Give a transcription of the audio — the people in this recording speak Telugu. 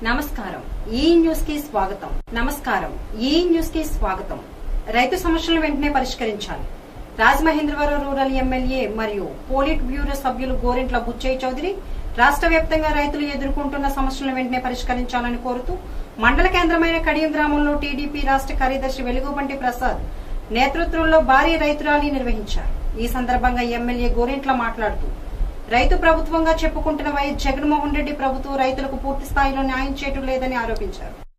నమస్కారం ఈ న్యూస్ కి స్వాగతం నమస్కారం ఈ న్యూస్ కి స్వాగతం రైతు సమస్యలను వెంటనే పరిష్కరించాలి రాజమహేంద్రవరం రూరల్ ఎమ్మెల్యే మరియు పోలిట్ బ్యూరో సభ్యులు గోరింట్ల బుచ్చయ్య చౌదరి రాష్ట్ర వ్యాప్తంగా రైతులు ఎదుర్కొంటున్న సమస్యలను వెంటనే పరిష్కరించాలని కోరుతూ మండల కేంద్రమైన కడియం గ్రామంలో టీడీపీ రాష్ట్ర కార్యదర్శి వెలుగుబంటి ప్రసాద్ నేతృత్వంలో భారీ రైతు ర్యాలీ నిర్వహించారు ఈ సందర్భంగా ఎమ్మెల్యే గోరింట్ల మాట్లాడుతూ రైతు ప్రభుత్వంగా చెప్పుకుంటున్న వైఎస్ జగన్మోహన్ రెడ్డి ప్రభుత్వం రైతులకు పూర్తి స్థాయిలో న్యాయం చేయటం లేదని ఆరోపించారు